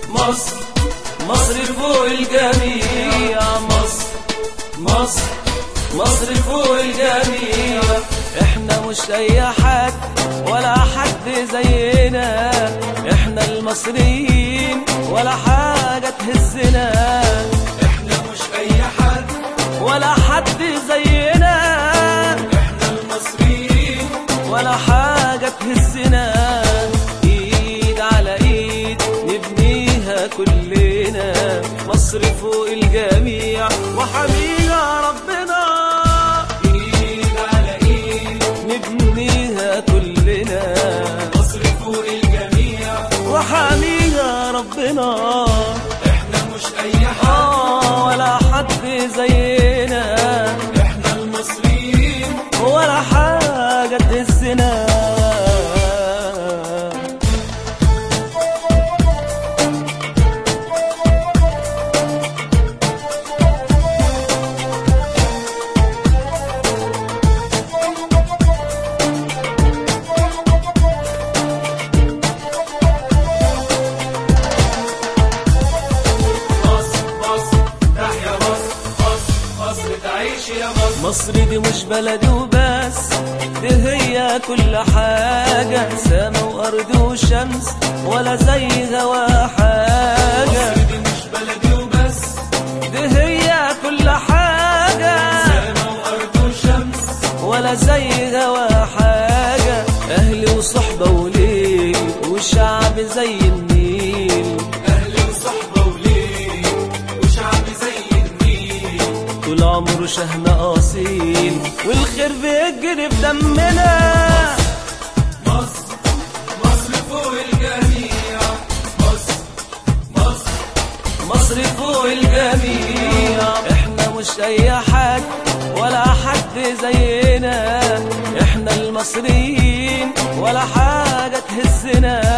مصر مصر فوق الجميع مصر مصر مصر فوق الجميع احنا مش اي حد ولا حد زينا احنا المصريين ولا حاجة تهزنا احنا مش اي حد ولا حد زينا احنا المصريين ولا حاجة تهزنا ايد على ايد نبنيها كلنا مصر فوق الجميع وحميها ربنا ايد على ايد نبنيها كلنا مصر فوق الجميع وحميها ربنا احنا مش اي حد آه ولا حد زينا احنا المصريين ولا حاجة تهزنا مصر مصر تحيا مصر مصر مصر تعيش يا مصر مصر دي مش بلد وبس دي هي كل حاجة سما وأرض وشمس ولا زيها ولا حاجة مصر دي مش بلدي وبس دي هي كل حاجة سما وارض وشمس ولا زيها ولا حاجة أهل وصحبة وليل وشعب زي النيل اهل وصحبه وليل وشعب زي النيل طول عمره شهم أصيل والخير بيجري في دمنا مصر مصر فوق الجميع مصر مصر مصر فوق الجميع احنا مش اي حد ولا حد زينا احنا المصريين ولا حاجة تهزنا